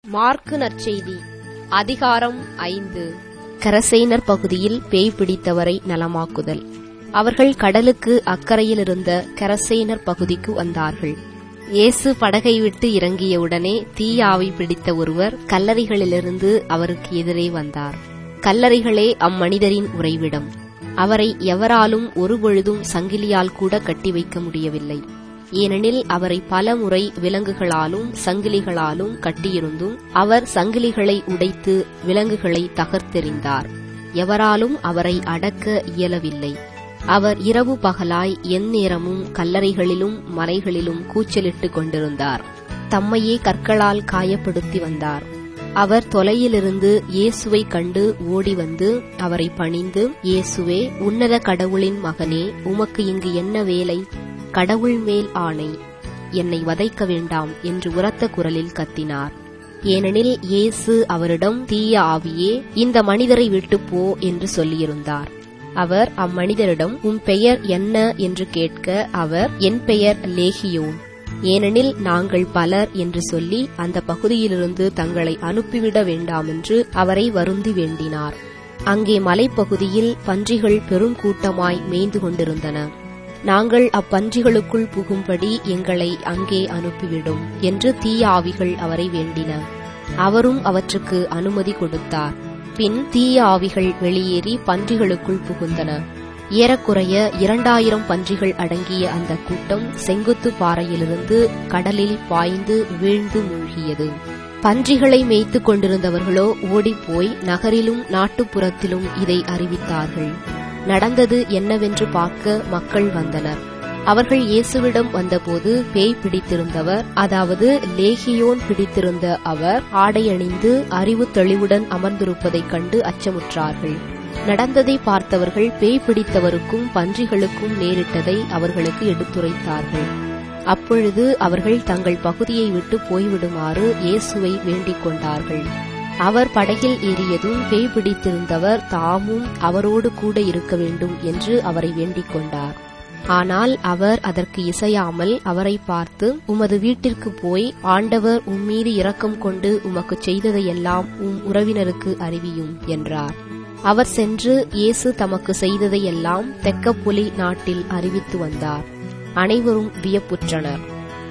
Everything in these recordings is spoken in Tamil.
மார்க்கு நற்செய்தி அதிகாரம் ஐந்து கரசேனர் பகுதியில் பேய் பிடித்தவரை நலமாக்குதல் அவர்கள் கடலுக்கு அக்கறையில் இருந்த கரசேனர் பகுதிக்கு வந்தார்கள் இயேசு படகை விட்டு இறங்கியவுடனே தீயாவி பிடித்த ஒருவர் கல்லறைகளிலிருந்து அவருக்கு எதிரே வந்தார் கல்லறைகளே அம்மனிதரின் உறைவிடம் அவரை எவராலும் ஒருபொழுதும் சங்கிலியால் கூட கட்டி வைக்க முடியவில்லை ஏனெனில் அவரை பல முறை விலங்குகளாலும் சங்கிலிகளாலும் கட்டியிருந்தும் அவர் சங்கிலிகளை உடைத்து விலங்குகளை தகர்த்தெறிந்தார் எவராலும் அவரை அடக்க இயலவில்லை அவர் இரவு பகலாய் எந்நேரமும் கல்லறைகளிலும் மலைகளிலும் கூச்சலிட்டுக் கொண்டிருந்தார் தம்மையே கற்களால் காயப்படுத்தி வந்தார் அவர் தொலையிலிருந்து இயேசுவை கண்டு ஓடி வந்து அவரை பணிந்து இயேசுவே உன்னத கடவுளின் மகனே உமக்கு இங்கு என்ன வேலை கடவுள் மேல் ஆணை என்னை வதைக்க வேண்டாம் என்று உரத்த குரலில் கத்தினார் ஏனெனில் இயேசு அவரிடம் தீய ஆவியே இந்த மனிதரை விட்டு போ என்று சொல்லியிருந்தார் அவர் அம்மனிதரிடம் உன் பெயர் என்ன என்று கேட்க அவர் என் பெயர் லேகியோன் ஏனெனில் நாங்கள் பலர் என்று சொல்லி அந்த பகுதியிலிருந்து தங்களை அனுப்பிவிட வேண்டாம் என்று அவரை வருந்தி வேண்டினார் அங்கே மலைப்பகுதியில் பன்றிகள் பெரும் கூட்டமாய் மேய்ந்து கொண்டிருந்தன நாங்கள் அப்பன்றிகளுக்குள் புகும்படி எங்களை அங்கே அனுப்பிவிடும் என்று தீய ஆவிகள் அவரை வேண்டின அவரும் அவற்றுக்கு அனுமதி கொடுத்தார் பின் தீய ஆவிகள் வெளியேறி பன்றிகளுக்குள் புகுந்தன ஏறக்குறைய இரண்டாயிரம் பன்றிகள் அடங்கிய அந்த கூட்டம் செங்குத்து பாறையிலிருந்து கடலில் பாய்ந்து வீழ்ந்து மூழ்கியது பன்றிகளை மேய்த்துக் கொண்டிருந்தவர்களோ ஓடிப்போய் நகரிலும் நாட்டுப்புறத்திலும் இதை அறிவித்தார்கள் நடந்தது என்னவென்று பார்க்க மக்கள் வந்தனர் அவர்கள் இயேசுவிடம் வந்தபோது பேய் பிடித்திருந்தவர் அதாவது லேகியோன் பிடித்திருந்த அவர் ஆடையணிந்து அறிவு தெளிவுடன் அமர்ந்திருப்பதைக் கண்டு அச்சமுற்றார்கள் நடந்ததை பார்த்தவர்கள் பேய் பிடித்தவருக்கும் பன்றிகளுக்கும் நேரிட்டதை அவர்களுக்கு எடுத்துரைத்தார்கள் அப்பொழுது அவர்கள் தங்கள் பகுதியை விட்டு போய்விடுமாறு இயேசுவை வேண்டிக் கொண்டார்கள் அவர் படகில் ஏறியதும் பேய் பிடித்திருந்தவர் தாமும் அவரோடு கூட இருக்க வேண்டும் என்று அவரை வேண்டிக் கொண்டார் ஆனால் அவர் அதற்கு இசையாமல் அவரை பார்த்து உமது வீட்டிற்கு போய் ஆண்டவர் உம்மீது இரக்கம் கொண்டு உமக்கு செய்ததையெல்லாம் உம் உறவினருக்கு அறிவியும் என்றார் அவர் சென்று இயேசு தமக்கு செய்ததையெல்லாம் தெக்கப்பொலி நாட்டில் அறிவித்து வந்தார் அனைவரும் வியப்புற்றனர்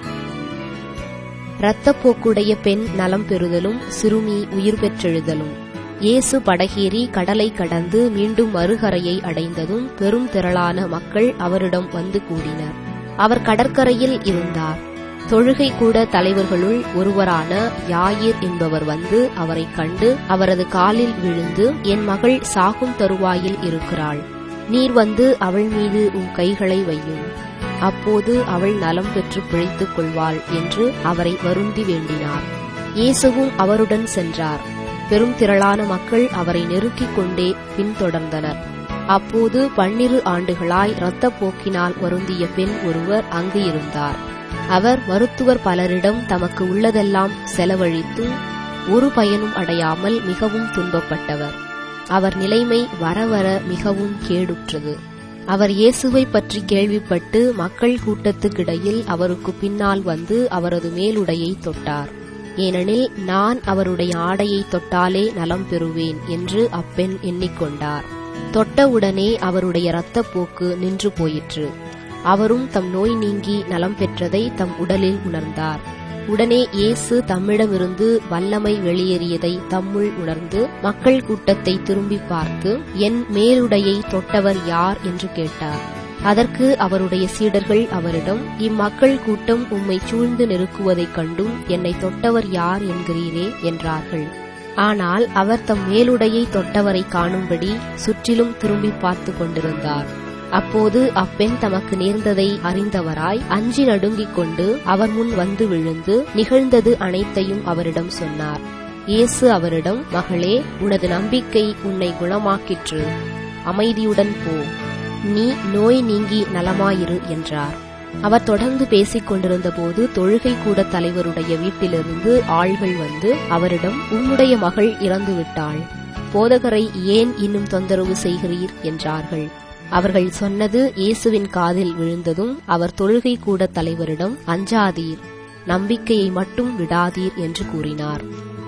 இரத்தப்போக்குடைய பெண் நலம் பெறுதலும் சிறுமி உயிர் பெற்றெழுதலும் இயேசு படகேறி கடலை கடந்து மீண்டும் மறுகரையை அடைந்ததும் பெரும் திரளான மக்கள் அவரிடம் வந்து கூடினர் அவர் கடற்கரையில் இருந்தார் தொழுகை கூட தலைவர்களுள் ஒருவரான யாயிர் என்பவர் வந்து அவரை கண்டு அவரது காலில் விழுந்து என் மகள் சாகும் தருவாயில் இருக்கிறாள் நீர் வந்து அவள் மீது உன் கைகளை வையும் அப்போது அவள் நலம் பெற்று பிழைத்துக் கொள்வாள் என்று அவரை வருந்தி வேண்டினார் இயேசுவும் அவருடன் சென்றார் பெரும் திரளான மக்கள் அவரை நெருக்கிக் கொண்டே பின்தொடர்ந்தனர் அப்போது பன்னிரு ஆண்டுகளாய் இரத்தப் போக்கினால் வருந்திய பெண் ஒருவர் அங்கு இருந்தார் அவர் மருத்துவர் பலரிடம் தமக்கு உள்ளதெல்லாம் செலவழித்தும் ஒரு பயனும் அடையாமல் மிகவும் துன்பப்பட்டவர் அவர் நிலைமை வர வர மிகவும் கேடுற்றது அவர் இயேசுவை பற்றி கேள்விப்பட்டு மக்கள் கூட்டத்துக்கிடையில் அவருக்கு பின்னால் வந்து அவரது மேலுடையை தொட்டார் ஏனெனில் நான் அவருடைய ஆடையை தொட்டாலே நலம் பெறுவேன் என்று அப்பெண் எண்ணிக்கொண்டார் தொட்டவுடனே அவருடைய இரத்தப்போக்கு நின்று போயிற்று அவரும் தம் நோய் நீங்கி நலம் பெற்றதை தம் உடலில் உணர்ந்தார் உடனே இயேசு தம்மிடமிருந்து வல்லமை வெளியேறியதை தம்முள் உணர்ந்து மக்கள் கூட்டத்தை திரும்பி பார்த்து என் மேலுடையை தொட்டவர் யார் என்று கேட்டார் அதற்கு அவருடைய சீடர்கள் அவரிடம் இம்மக்கள் கூட்டம் உம்மை சூழ்ந்து நெருக்குவதைக் கண்டும் என்னை தொட்டவர் யார் என்கிறீரே என்றார்கள் ஆனால் அவர் தம் மேலுடையை தொட்டவரை காணும்படி சுற்றிலும் திரும்பி பார்த்து கொண்டிருந்தார் அப்போது அப்பெண் தமக்கு நேர்ந்ததை அறிந்தவராய் அஞ்சி நடுங்கிக் கொண்டு அவர் முன் வந்து விழுந்து நிகழ்ந்தது அனைத்தையும் அவரிடம் சொன்னார் இயேசு அவரிடம் மகளே உனது நம்பிக்கை உன்னை குணமாக்கிற்று அமைதியுடன் போ நீ நோய் நீங்கி நலமாயிரு என்றார் அவர் தொடர்ந்து பேசிக் கொண்டிருந்த போது தொழுகை கூட தலைவருடைய வீட்டிலிருந்து ஆள்கள் வந்து அவரிடம் உன்னுடைய மகள் இறந்து விட்டாள் போதகரை ஏன் இன்னும் தொந்தரவு செய்கிறீர் என்றார்கள் அவர்கள் சொன்னது இயேசுவின் காதில் விழுந்ததும் அவர் தொழுகை கூட தலைவரிடம் அஞ்சாதீர் நம்பிக்கையை மட்டும் விடாதீர் என்று கூறினார்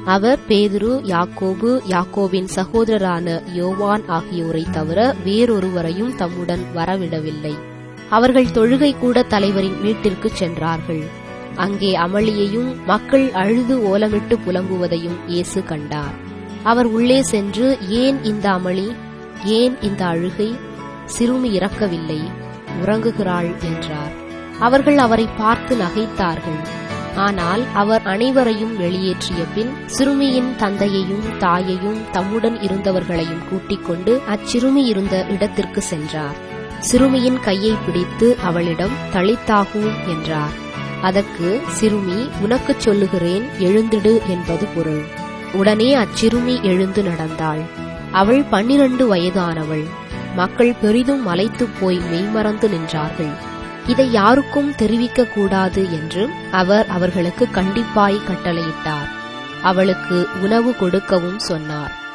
அவர் பேதுரு யாக்கோபு யாக்கோபின் சகோதரரான யோவான் ஆகியோரை தவிர வேறொருவரையும் தம்முடன் வரவிடவில்லை அவர்கள் தொழுகை கூட தலைவரின் வீட்டிற்கு சென்றார்கள் அங்கே அமளியையும் மக்கள் அழுது ஓலமிட்டு புலம்புவதையும் இயேசு கண்டார் அவர் உள்ளே சென்று ஏன் இந்த அமளி ஏன் இந்த அழுகை சிறுமி இறக்கவில்லை உறங்குகிறாள் என்றார் அவர்கள் அவரை பார்த்து நகைத்தார்கள் ஆனால் அவர் அனைவரையும் வெளியேற்றிய பின் சிறுமியின் தந்தையையும் தாயையும் தம்முடன் இருந்தவர்களையும் கூட்டிக் கொண்டு அச்சிறுமி இருந்த இடத்திற்கு சென்றார் சிறுமியின் கையை பிடித்து அவளிடம் தளித்தாகு என்றார் அதற்கு சிறுமி உனக்குச் சொல்லுகிறேன் எழுந்திடு என்பது பொருள் உடனே அச்சிறுமி எழுந்து நடந்தாள் அவள் பன்னிரண்டு வயதானவள் மக்கள் பெரிதும் மலைத்துப் போய் மெய்மறந்து நின்றார்கள் இதை யாருக்கும் தெரிவிக்க கூடாது என்று அவர் அவர்களுக்கு கண்டிப்பாய் கட்டளையிட்டார் அவளுக்கு உணவு கொடுக்கவும் சொன்னார்